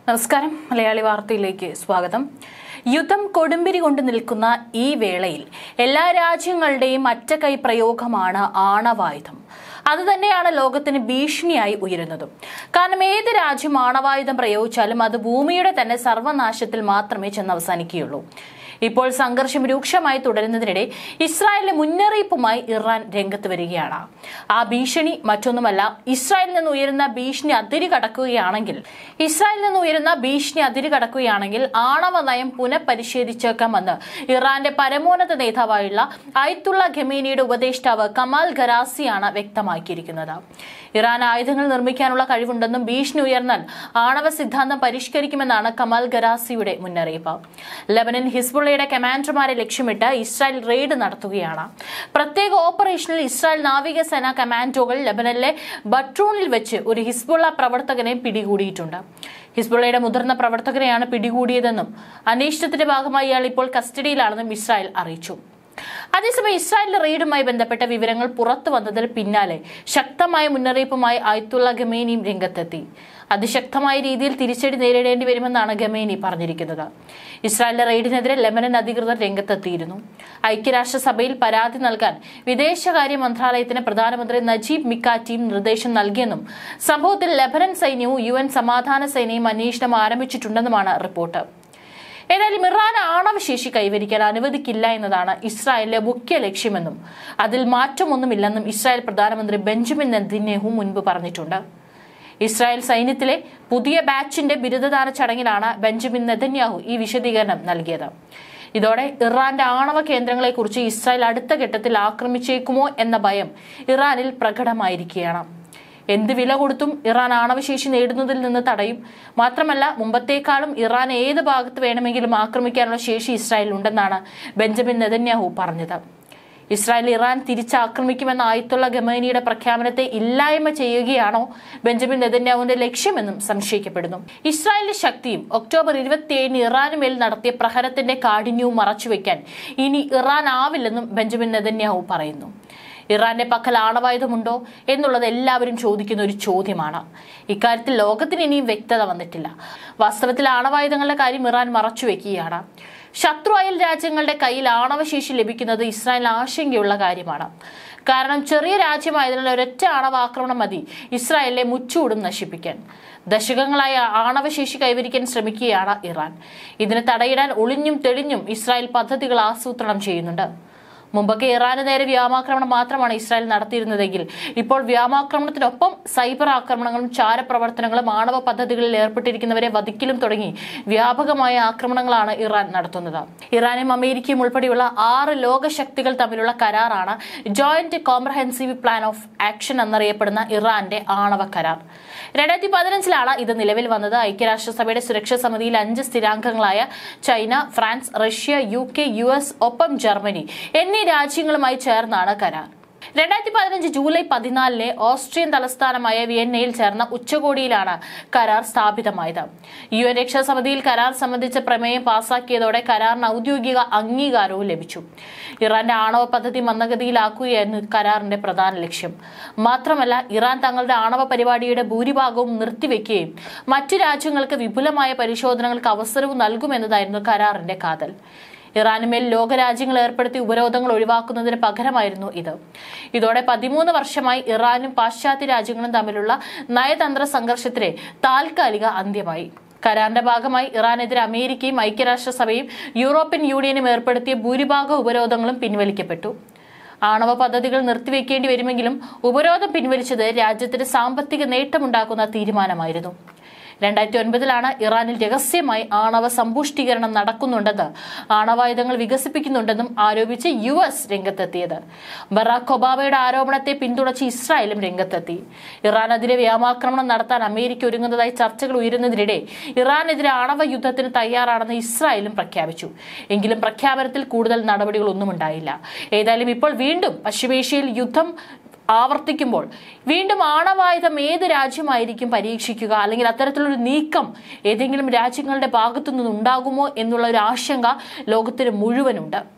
നമസ്കാരം മലയാളി വാർത്തയിലേക്ക് സ്വാഗതം യുദ്ധം കൊടുമ്പിരി കൊണ്ട് നിൽക്കുന്ന ഈ വേളയിൽ എല്ലാ രാജ്യങ്ങളുടെയും അറ്റകൈ പ്രയോഗമാണ് ആണവായുധം അതുതന്നെയാണ് ലോകത്തിന് ഭീഷണിയായി ഉയരുന്നതും കാരണം ഏത് രാജ്യം ആണവായുധം പ്രയോഗിച്ചാലും അത് ഭൂമിയുടെ തന്നെ സർവനാശത്തിൽ മാത്രമേ ചെന്ന് അവസാനിക്കുകയുള്ളൂ ഇപ്പോൾ സംഘർഷം രൂക്ഷമായി തുടരുന്നതിനിടെ ഇസ്രായേലിന്റെ മുന്നറിയിപ്പുമായി ഇറാൻ രംഗത്ത് വരികയാണ് ആ ഭീഷണി മറ്റൊന്നുമല്ല ഇസ്രായേലിൽ നിന്ന് ഉയരുന്ന ഭീഷണി അതിരി കടക്കുകയാണെങ്കിൽ ഇസ്രായേലിൽ നിന്ന് ഉയരുന്ന ഭീഷണി അതിരി കടക്കുകയാണെങ്കിൽ ആണവ നയം പുനഃപരിശോധിച്ചേക്കാമെന്ന് ഇറാന്റെ പരമോന്നത നേതാവായുള്ള അയത്തുള്ള ഖമീനിയുടെ ഉപദേഷ്ടാവ് കമാൽ ഖരാസിയാണ് വ്യക്തമാക്കിയിരിക്കുന്നത് ഇറാൻ ആയുധങ്ങൾ നിർമ്മിക്കാനുള്ള കഴിവുണ്ടെന്നും ഭീഷണി ഉയർന്നാൽ ആണവ സിദ്ധാന്തം പരിഷ്കരിക്കുമെന്നാണ് കമാൽ ഖരാസിയുടെ മുന്നറിയിപ്പ് ലബനൻ ഹിസ്ബുള്ളയുടെ കമാൻഡർമാരെ ലക്ഷ്യമിട്ട് ഇസ്രായേൽ റെയ്ഡ് നടത്തുകയാണ് പ്രത്യേക ഓപ്പറേഷനിൽ ഇസ്രായേൽ നാവികസേന കമാൻഡോകൾ ലബനനിലെ ബട്രൂണിൽ വെച്ച് ഒരു ഹിസ്ബുള്ള പ്രവർത്തകനെ പിടികൂടിയിട്ടുണ്ട് ഹിസ്ബുള്ളയുടെ മുതിർന്ന പ്രവർത്തകരെയാണ് പിടികൂടിയതെന്നും അന്വേഷണത്തിന്റെ ഭാഗമായി ഇയാൾ ഇപ്പോൾ കസ്റ്റഡിയിലാണെന്നും ഇസ്രായേൽ അറിയിച്ചു അതേസമയം ഇസ്രായേലിന്റെ റെയ്ഡുമായി ബന്ധപ്പെട്ട വിവരങ്ങൾ പുറത്തു വന്നതിന് പിന്നാലെ ശക്തമായ മുന്നറിയിപ്പുമായി ആയത്തുള്ള ഗമേനിയും രംഗത്തെത്തി അതിശക്തമായ രീതിയിൽ തിരിച്ചടി നേരിടേണ്ടി വരുമെന്നാണ് ഗമേനി പറഞ്ഞിരിക്കുന്നത് ഇസ്രായേലിന്റെ റെയ്ഡിനെതിരെ ലെബനൻ അധികൃതർ രംഗത്തെത്തിയിരുന്നു ഐക്യരാഷ്ട്രസഭയിൽ പരാതി നൽകാൻ വിദേശകാര്യ മന്ത്രാലയത്തിന് പ്രധാനമന്ത്രി നജീബ് മിക്കാറ്റിയും നിർദ്ദേശം നൽകിയെന്നും സംഭവത്തിൽ ലെബനൻ സൈന്യവും യു സമാധാന സേനയും അന്വേഷണം ആരംഭിച്ചിട്ടുണ്ടെന്നുമാണ് റിപ്പോർട്ട് ഏതായാലും ഇറാൻ ആണവശേഷി കൈവരിക്കാൻ അനുവദിക്കില്ല എന്നതാണ് ഇസ്രായേലിലെ മുഖ്യ ലക്ഷ്യമെന്നും അതിൽ മാറ്റമൊന്നുമില്ലെന്നും ഇസ്രായേൽ പ്രധാനമന്ത്രി ബെഞ്ചമിൻ നെതിന്യാഹു മുൻപ് പറഞ്ഞിട്ടുണ്ട് ഇസ്രായേൽ സൈന്യത്തിലെ പുതിയ ബാച്ചിന്റെ ബിരുദദാന ചടങ്ങിലാണ് ബെഞ്ചമിൻ നെതന്യാഹു ഈ വിശദീകരണം നൽകിയത് ഇതോടെ ഇറാന്റെ ആണവ കേന്ദ്രങ്ങളെക്കുറിച്ച് ഇസ്രായേൽ അടുത്ത ഘട്ടത്തിൽ ആക്രമിച്ചേക്കുമോ എന്ന ഭയം ഇറാനിൽ പ്രകടമായിരിക്കുകയാണ് എന്ത് വില കൊടുത്തും ഇറാൻ ആണവശേഷി നേടുന്നതിൽ നിന്ന് തടയും മാത്രമല്ല മുമ്പത്തേക്കാളും ഇറാൻ ഏത് ഭാഗത്ത് വേണമെങ്കിലും ആക്രമിക്കാനുള്ള ശേഷി ഇസ്രായേൽ ഉണ്ടെന്നാണ് ബെഞ്ചമിൻ നെതന്യാഹു പറഞ്ഞത് ഇസ്രായേൽ ഇറാൻ തിരിച്ചാക്രമിക്കുമെന്ന ആയത്തുള്ള ഗമേനിയുടെ പ്രഖ്യാപനത്തെ ഇല്ലായ്മ ചെയ്യുകയാണോ ബെഞ്ചമിൻ നെതന്യാഹുവിന്റെ ലക്ഷ്യമെന്നും സംശയിക്കപ്പെടുന്നു ഇസ്രായേലിന്റെ ശക്തിയും ഒക്ടോബർ ഇരുപത്തിയേഴിന് ഇറാന് മേൽ നടത്തിയ പ്രഹരത്തിന്റെ കാഠിന്യവും മറച്ചുവെക്കാൻ ഇനി ഇറാൻ ആവില്ലെന്നും ബെഞ്ചമിൻ നെതന്യാഹു പറയുന്നു ഇറാന്റെ പക്കൽ ആണവായുധമുണ്ടോ എന്നുള്ളത് എല്ലാവരും ചോദിക്കുന്ന ഒരു ചോദ്യമാണ് ഇക്കാര്യത്തിൽ ലോകത്തിന് ഇനിയും വ്യക്തത വന്നിട്ടില്ല വാസ്തവത്തിൽ ആണവായുധങ്ങളുടെ കാര്യം ഇറാൻ മറച്ചുവെക്കുകയാണ് ശത്രു അയൽ രാജ്യങ്ങളുടെ കയ്യിൽ ആണവശേഷി ലഭിക്കുന്നത് ഇസ്രായേൽ ആശങ്കയുള്ള കാര്യമാണ് കാരണം ചെറിയ രാജ്യമായതിനാൽ ഒരൊറ്റ ആണവാക്രമണം മതി ഇസ്രായേലിലെ മുച്ചൂടും നശിപ്പിക്കാൻ ദശകങ്ങളായി ആണവശേഷി കൈവരിക്കാൻ ശ്രമിക്കുകയാണ് ഇറാൻ ഇതിന് തടയിടാൻ ഒളിഞ്ഞും തെളിഞ്ഞും ഇസ്രായേൽ പദ്ധതികൾ ആസൂത്രണം ചെയ്യുന്നുണ്ട് മുമ്പൊക്കെ ഇറാന് നേരെ വ്യോമാക്രമണം മാത്രമാണ് ഇസ്രായേൽ നടത്തിയിരുന്നതെങ്കിൽ ഇപ്പോൾ വ്യോമാക്രമണത്തിനൊപ്പം സൈബർ ആക്രമണങ്ങളും ചാരപ്രവർത്തനങ്ങളും ആണവ പദ്ധതികളിൽ ഏർപ്പെട്ടിരിക്കുന്നവരെ വധിക്കലും തുടങ്ങി വ്യാപകമായ ആക്രമണങ്ങളാണ് ഇറാൻ നടത്തുന്നത് ഇറാനും അമേരിക്കയും ഉൾപ്പെടെയുള്ള ആറ് ലോകശക്തികൾ തമ്മിലുള്ള കരാറാണ് Joint Comprehensive Plan of Action എന്നറിയപ്പെടുന്ന ഇറാന്റെ ആണവ കരാർ രണ്ടായിരത്തി പതിനഞ്ചിലാണ് ഇത് നിലവിൽ വന്നത് ഐക്യരാഷ്ട്രസഭയുടെ സുരക്ഷാ സമിതിയിൽ അഞ്ച് സ്ഥിരാംഗങ്ങളായ China France Russia U K U S ഒപ്പം ജർമ്മനി എന്നീ രാജ്യങ്ങളുമായി ചേർന്നാണ് കരാർ രണ്ടായിരത്തി പതിനഞ്ച് ജൂലൈ പതിനാലിന് ഓസ്ട്രിയൻ തലസ്ഥാനമായ വിയന്നയിൽ ചേർന്ന ഉച്ചകോടിയിലാണ് കരാർ സ്ഥാപിതമായത് യു എൻ രക്ഷാസമിതിയിൽ കരാർ സംബന്ധിച്ച പ്രമേയം പാസാക്കിയതോടെ കരാറിന് ഔദ്യോഗിക അംഗീകാരവും ലഭിച്ചു ഇറാന്റെ ആണവ പദ്ധതി മന്ദഗതിയിലാക്കുകയായിരുന്നു കരാറിന്റെ പ്രധാന ലക്ഷ്യം മാത്രമല്ല ഇറാൻ തങ്ങളുടെ ആണവ പരിപാടിയുടെ ഭൂരിഭാഗവും നിർത്തിവെക്കുകയും മറ്റു രാജ്യങ്ങൾക്ക് വിപുലമായ പരിശോധനകൾക്ക് അവസരവും നൽകുമെന്നതായിരുന്നു കരാറിന്റെ കാതൽ ഇറാനുമേൽ ലോകരാജ്യങ്ങൾ ഏർപ്പെടുത്തിയ ഉപരോധങ്ങൾ ഒഴിവാക്കുന്നതിന് പകരമായിരുന്നു ഇത് ഇതോടെ പതിമൂന്ന് വർഷമായി ഇറാനും പാശ്ചാത്യ രാജ്യങ്ങളും തമ്മിലുള്ള നയതന്ത്ര സംഘർഷത്തിന് താൽക്കാലിക അന്ത്യമായി കരാറിന്റെ ഭാഗമായി ഇറാനെതിരെ അമേരിക്കയും ഐക്യരാഷ്ട്രസഭയും യൂറോപ്യൻ യൂണിയനും ഏർപ്പെടുത്തിയ ഭൂരിഭാഗ ഉപരോധങ്ങളും പിൻവലിക്കപ്പെട്ടു ആണവ പദ്ധതികൾ നിർത്തിവെക്കേണ്ടി വരുമെങ്കിലും ഉപരോധം പിൻവലിച്ചത് രാജ്യത്തിന് സാമ്പത്തിക നേട്ടമുണ്ടാക്കുന്ന തീരുമാനമായിരുന്നു രണ്ടായിരത്തി ഒൻപതിലാണ് ഇറാനിൽ രഹസ്യമായി ആണവ സമ്പുഷ്ടീകരണം നടക്കുന്നുണ്ടെന്ന് ആണവായുധങ്ങൾ വികസിപ്പിക്കുന്നുണ്ടെന്നും ആരോപിച്ച് യു എസ് രംഗത്തെത്തിയത് ബറാഖ് ഒബാമയുടെ ആരോപണത്തെ പിന്തുണച്ച് ഇസ്രായേലും രംഗത്തെത്തി ഇറാനെതിരെ വ്യോമാക്രമണം നടത്താൻ അമേരിക്ക ഒരുങ്ങുന്നതായി ചർച്ചകൾ ഉയരുന്നതിനിടെ ഇറാനെതിരെ ആണവ യുദ്ധത്തിന് തയ്യാറാണെന്ന് ഇസ്രായേലും പ്രഖ്യാപിച്ചു എങ്കിലും പ്രഖ്യാപനത്തിൽ കൂടുതൽ നടപടികളൊന്നും ഉണ്ടായില്ല ഏതായാലും ഇപ്പോൾ വീണ്ടും പശ്ചിമേഷ്യയിൽ യുദ്ധം ആവർത്തിക്കുമ്പോൾ വീണ്ടും ആണവായുധം ഏത് രാജ്യമായിരിക്കും പരീക്ഷിക്കുക അല്ലെങ്കിൽ അത്തരത്തിലൊരു നീക്കം ഏതെങ്കിലും രാജ്യങ്ങളുടെ ഭാഗത്തു നിന്നുണ്ടാകുമോ എന്നുള്ള ഒരു ആശങ്ക ലോകത്തിന് മുഴുവനുണ്ട്